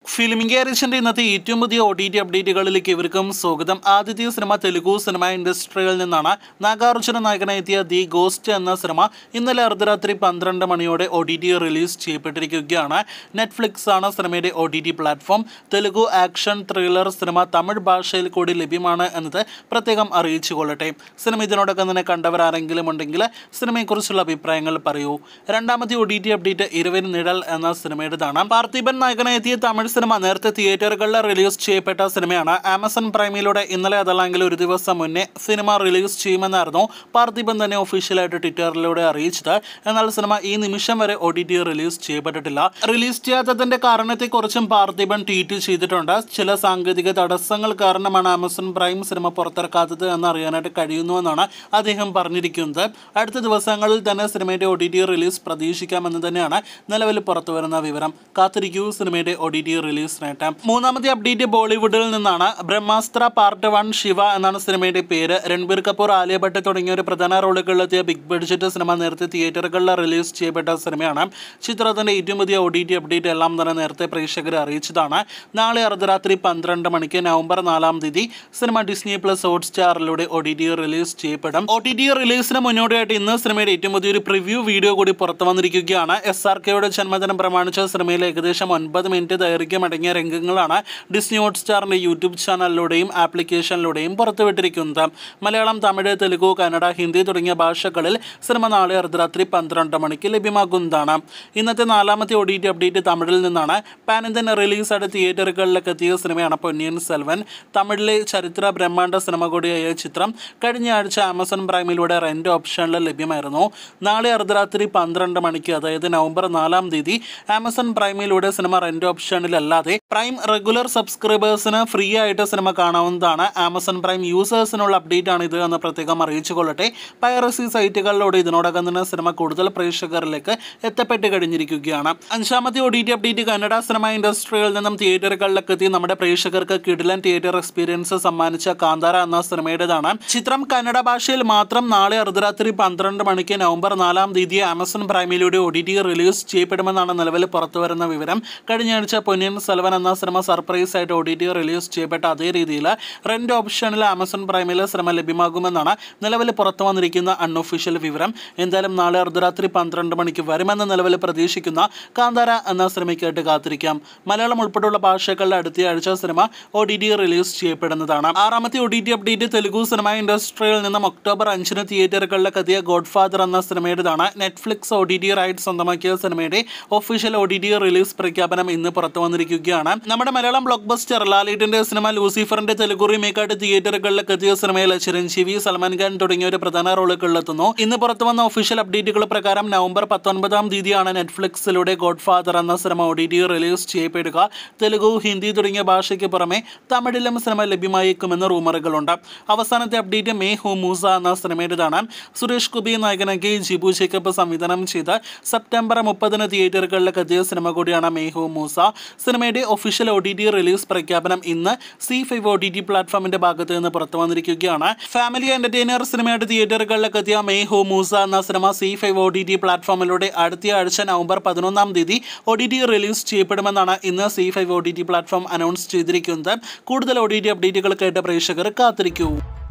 filming ഗാരേജിന്റെ ഇന്നത്തെ ഏറ്റവും പുതിയ ഒ ടി ടി അപ്ഡേറ്റുകളിലേക്ക് ഇവർക്കും സ്വാഗതം ആദ്യത്തെ സിനിമ തെലുഗു സിനിമ ഇൻഡസ്ട്രിയിൽ നിന്നാണ് നാഗാർജുന നായകനെത്തിയ ദി ഗോസ്റ്റ് എന്ന സിനിമ ഇന്നലെ അർദ്ധരാത്രി പന്ത്രണ്ട് മണിയോടെ ഒ ടി ടി റിലീസ് ചെയ്യപ്പെട്ടിരിക്കുകയാണ് നെറ്റ്ഫ്ലിക്സ് ആണ് സിനിമയുടെ O T T platform Telugu action thriller cinema Tamil ഭാഷയിൽ കൂടി ലഭ്യമാണ് എന്നത് പ്രത്യേകം അറിയിച്ചു കൊള്ളട്ടെ സിനിമ ഇതിനോടൊപ്പം തന്നെ കണ്ടവർ ആരെങ്കിലും ഉണ്ടെങ്കിൽ സിനിമയെക്കുറിച്ചുള്ള അഭിപ്രായങ്ങൾ പറയൂ രണ്ടാമത്തെ O T T update Iruvan Nizhal എന്ന സിനിമയുടേതാണ് പാർത്ഥിബൻ നായകനെത്തിയ തമിഴ് സിനിമ നേരത്തെ തിയേറ്ററുകളിൽ റിലീസ് ചെയ്യപ്പെട്ട സിനിമയാണ് ആമസോൺ പ്രൈമിലൂടെ ഇന്നലെ അതല്ലെങ്കിൽ ഒരു ദിവസം മുന്നേ സിനിമ റിലീസ് ചെയ്യുമെന്നായിരുന്നു പാർത്ഥിബൻ തന്നെ ഒഫീഷ്യലായിട്ട് ട്വിറ്ററിലൂടെ അറിയിച്ചത് എന്നാൽ സിനിമ ഈ നിമിഷം വരെ ഒ ടി ടി റിലീസ് ചെയ്യപ്പെട്ടിട്ടില്ല റിലീസ് ചെയ്യാത്തതിന്റെ കാരണത്തെക്കുറിച്ചും പാർത്ഥിബൻ ട്വീറ്റ് ചെയ്തിട്ടുണ്ട് ചില സാങ്കേതിക തടസ്സങ്ങൾ കാരണമാണ് ആമസോൺ പ്രൈം സിനിമ പുറത്തിറക്കാത്തത് എന്ന് അറിയാനായിട്ട് കഴിയുന്നുവെന്നാണ് അദ്ദേഹം പറഞ്ഞിരിക്കുന്നത് അടുത്ത ദിവസങ്ങളിൽ തന്നെ സിനിമയുടെ ഒ ടി ടി റിലീസ് പ്രതീക്ഷിക്കാമെന്ന് തന്നെയാണ് നിലവിൽ പുറത്തുവരുന്ന വിവരം കാത്തിരിക്കൂ സിനിമയുടെ ഒ ടി ടി റിലീസ് നേട്ടം മൂന്നാമത്തെ അപ്ഡേറ്റ് ബോളിവുഡിൽ നിന്നാണ് ബ്രഹ്മാസ്ത്ര പാർട്ട് വൺ ശിവ എന്നാണ് സിനിമയുടെ പേര് രൺബീർ കപൂർ ആലിയ ഭട്ട് തുടങ്ങിയ ഒരു പ്രധാന റോളുകളിലെത്തിയ ബിഗ് ബഡ്ജറ്റ് സിനിമ നേരത്തെ തിയേറ്ററുകളിൽ റിലീസ് ചെയ്യപ്പെട്ട സിനിമയാണ് ചിത്രത്തിന്റെ ഏറ്റവും പുതിയ ഒ ടി ടി അപ്ഡേറ്റ് എല്ലാം തന്നെ നേരത്തെ പ്രേക്ഷകരെ അറിയിച്ചതാണ് നാളെ അർദ്ധരാത്രി പന്ത്രണ്ട് മണിക്ക് നവംബർ നാലാം തീയതി സിനിമ ഡിസ്നി പ്ലസ് ഹോട്ട് സ്റ്റാറിലൂടെ ഒ ടി ടി റിലീസ് ചെയ്യപ്പെടും ഒ ടി ടി റിലീസിന് മുന്നോടിയായിട്ട് ഇന്ന് സിനിമയുടെ ഏറ്റവും പുതിയൊരു പ്രിവ്യൂ വീഡിയോ കൂടി പുറത്തു വന്നിരിക്കുകയാണ് എസ് ആർ കെയുടെ ജന്മദിനം പ്രമാണിച്ച സിനിമയിൽ ഏകദേശം ഒൻപത് മിനിറ്റ് ദൈർഘ്യം അടങ്ങിയ രംഗങ്ങളാണ് ഡിസ്നി ഹോട്ട് സ്റ്റാറിന്റെ യൂട്യൂബ് ചാനലിലൂടെയും ആപ്ലിക്കേഷനിലൂടെയും പുറത്തുവിട്ടിരിക്കുന്നത് മലയാളം തമിഴ് തെലുഗു കന്നഡ ഹിന്ദി തുടങ്ങിയ ഭാഷകളിൽ സിനിമ നാളെ അർദ്ധരാത്രി പന്ത്രണ്ട് മണിക്ക് ലഭ്യമാകുന്നതാണ് ഇന്നത്തെ നാലാമത്തെ ഒ ടി ടി അപ്ഡേറ്റ് തമിഴിൽ നിന്നാണ് പാൻ ഇന്ത്യൻ റിലീസായിട്ട് തിയേറ്ററുകളിലേക്ക് എത്തിയ സിനിമയാണ് പൊന്നിയൻ സെൽവൻ തമിഴിലെ ചരിത്ര ബ്രഹ്മാണ്ഡ സിനിമ കൂടിയായ ചിത്രം കഴിഞ്ഞ ആഴ്ച ആമസോൺ പ്രൈമിലൂടെ റെന്റ് ഓപ്ഷനിൽ ലഭ്യമായിരുന്നു നാളെ അർദ്ധരാത്രി പന്ത്രണ്ട് മണിക്ക് അതായത് നവംബർ നാലാം തീയതി ആമസോൺ പ്രൈമിലൂടെ സിനിമ റെന്റ് ഓപ്ഷനിലല്ലാതെ പ്രൈം റെഗുലർ സബ്സ്ക്രൈബേഴ്സിന് ഫ്രീ ആയിട്ട് സിനിമ കാണാവുന്നതാണ് ആമസോൺ പ്രൈം യൂസേഴ്സിനുള്ള അപ്ഡേറ്റ് ആണ് ഇത് എന്ന് പ്രത്യേകം അറിയിച്ചു കൊള്ളട്ടെ പൈറസി സൈറ്റുകളിലൂടെ ഇതിനോടകം തന്നെ സിനിമ കൂടുതൽ പ്രേക്ഷകരിലേക്ക് എത്തപ്പെട്ട് കഴിഞ്ഞിരിക്കുകയാണ് അഞ്ചാമത്തെ O T T update Kannada cinema ഇൻഡസ്ട്രിയിൽ നിന്നും തിയേറ്ററുകളിലേക്ക് എത്തി നമ്മുടെ പ്രേക്ഷകർക്ക് കിടിലൻ തിയേറ്റർ എക്സ്പീരിയൻസ് സമ്മാനിച്ച കാന്താര എന്ന സിനിമയുടേതാണ് ചിത്രം കന്നഡ ഭാഷയിൽ മാത്രം നാളെ അർദ്ധരാത്രി പന്ത്രണ്ട് മണിക്ക് നവംബർ നാലാം തീയതി ആമസോൺ പ്രൈമിലൂടെ ഒ ടി ടി റിലീസ് ചെയ്യപ്പെടുമെന്നാണ് നിലവിൽ പുറത്തുവരുന്ന വിവരം കഴിഞ്ഞ ആഴ്ച പൊന്നിയൻ സെൽവൻ എന്ന സിനിമ സർപ്രൈസ് ആയിട്ട് ഒ ടി ടി റിലീസ് ചെയ്യപ്പെട്ട അതേ രീതിയിൽ റെന്റ് ഓപ്ഷനിൽ ആമസോൺ പ്രൈമിൽ സിനിമ ലഭ്യമാകുമെന്നാണ് നിലവിൽ പുറത്തു വന്നിരിക്കുന്ന അൺഒഫീഷ്യൽ വിവരം എന്തായാലും നാളെ അർദ്ധരാത്രി പന്ത്രണ്ട് മണിക്ക് വരുമെന്ന് നിലവിൽ പ്രതീക്ഷിക്കുന്ന കാന്താര എന്ന സിനിമയ്ക്കായിട്ട് കാത്തിരിക്കാം മലയാളം ഉൾപ്പെടെയുള്ള ഭാഷകളുടെ അടുത്ത ആഴ്ച cinema O T T release ചെയ്യപ്പെടുന്നതാണ് ആറാമത്തെ O T T update Telugu cinema ഇൻഡസ്ട്രിയിൽ നിന്നും ഒക്ടോബർ അഞ്ചിന് തിയേറ്ററുകളിലേക്ക് എത്തിയ ഗോഡ് ഫാദർ എന്ന സിനിമയുടേതാണ് Netflix O T T right സ്വന്തമാക്കിയ സിനിമയുടെ official O T T release പ്രഖ്യാപനം ഇന്ന് പുറത്തു വന്നിരിക്കുകയാണ് നമ്മുടെ മലയാളം ബ്ലോക്ക് ബസ്റ്റർ ലാലേട്ടിന്റെ സിനിമ ലൂസിഫറിന്റെ തെലുഗു റീമേക്കായിട്ട് തിയേറ്ററുകളിലേക്ക് എത്തിയ സിനിമയിൽ ചിരഞ്ജീവി സൽമാൻ ഖാൻ തുടങ്ങിയ ഒരു പ്രധാന റോളുകളിലെത്തുന്നു ഇന്ന് പുറത്തു വന്ന ഒഫീഷ്യൽ അപ്ഡേറ്റുകൾ പ്രകാരം നവംബർ പത്തൊൻപതാം തീയതിയാണ് നെറ്റ്ഫ്ലിക്സിലൂടെ ഗോഡ് ഫാദർ എന്ന cinema O T T release ചെയ്യപ്പെടുക തെലുഗു ഹിന്ദി തുടങ്ങിയ ഭാഷയ്ക്ക് പുറമെ തമിഴിലും സിനിമ ലഭ്യമായേക്കുമെന്ന് റൂമറുകളുണ്ട് അവസാനത്തെ അപ്ഡേറ്റ് മേ ഹു മൂസ എന്ന സിനിമയുടേതാണ് സുരേഷ് ഗോപി നായകനാക്കി ജിബു ജേക്കബ് സംവിധാനം ചെയ്ത് സെപ്റ്റംബർ മുപ്പതിന് തിയേറ്ററുകളിലേക്ക് എത്തിയ സിനിമ കൂടിയാണ് മേ ഹു മൂസ സിനിമയുടെ official O T T release പ്രഖ്യാപനം ഇന്ന് C five O T T പ്ലാറ്റ്ഫോമിന്റെ ഭാഗത്ത് നിന്ന് പുറത്തു വന്നിരിക്കുകയാണ് ഫാമിലി എന്റർടൈനർ സിനിമയുടെ തിയേറ്ററുകളിലേക്ക് എത്തിയ മേ ഹു മൂസ എന്ന സിനിമ Zee five O T T പ്ലാറ്റ്ഫോമിലൂടെ അടുത്ത ആഴ്ച നവംബർ പതിനൊന്നാം തീയതി ഒ ടി ടി റിലീസ് ചെയ്യപ്പെടുമെന്നാണ് ഇന്ന് C five O T T platform announce ചെയ്തിരിക്കുന്നത് കൂടുതൽ ഒ ടി ടി അപ്ഡേറ്റുകൾ കേട്ട പ്രേക്ഷകർ കാത്തിരിക്കൂ